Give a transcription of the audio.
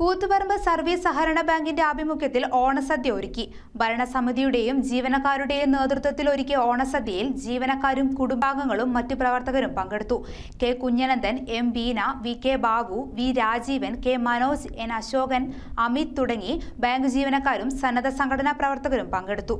Koothuparamba service സഹകരണ ബാങ്കിന്റെ ആഭിമുഖ്യത്തിൽ ഓണസദ്യ ഒരുക്കി ഭരണസമിതിയുടെയും ജീവനക്കാരുടെയും നേതൃത്വത്തിൽ ഒരുക്കിയ ഓണസദ്യയിൽ ജീവനക്കാരും കുടുംബാംഗങ്ങളും മറ്റു പ്രവർത്തകരും പങ്കെടുത്തു K Kunhanandan M Beena V K Babu V Rajeevan K Manoj N Ashokan Amit തുടങ്ങി ബാങ്ക് ജീവനക്കാരും സന്നദ്ധ സംഘടനാ പ്രവർത്തകരും പങ്കെടുത്തു